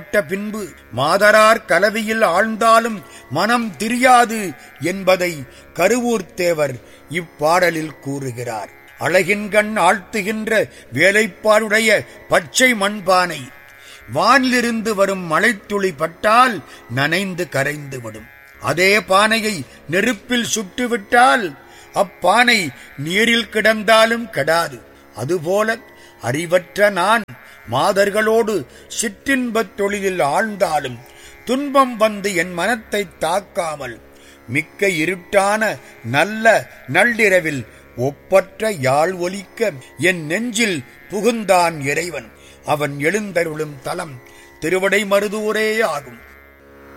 வழிபட்ட பின்பு மாதரார் கலவியில் ஆழ்ந்தாலும் மனம் திரியாது என்பதை கருவூர்த்தேவர் இப்பாடலில் கூறுகிறார் அழகின்கண் ஆழ்த்துகின்ற வேலைப்பாடுடைய பச்சை மண்பானை வானிலிருந்து வரும் மழைத்துளி பட்டால் நனைந்து கரைந்து விடும் அதே பானையை நெருப்பில் சுட்டுவிட்டால் அப்பானை நீரில் கிடந்தாலும் கெடாது அதுபோல அறிவற்ற நான் மாதர்களோடு சிற்றின்பத் தொழிலில் ஆழ்ந்தாலும் துன்பம் வந்து என் மனத்தை தாக்காமல் மிக்க இருட்டான நல்ல நள்ளிரவில் ஒப்பற்ற யாழ் ஒலிக்க என் நெஞ்சில் புகுந்தான் இறைவன் அவன் எழுந்தருளும் தலம் திருவடை மருதூரே ஆகும்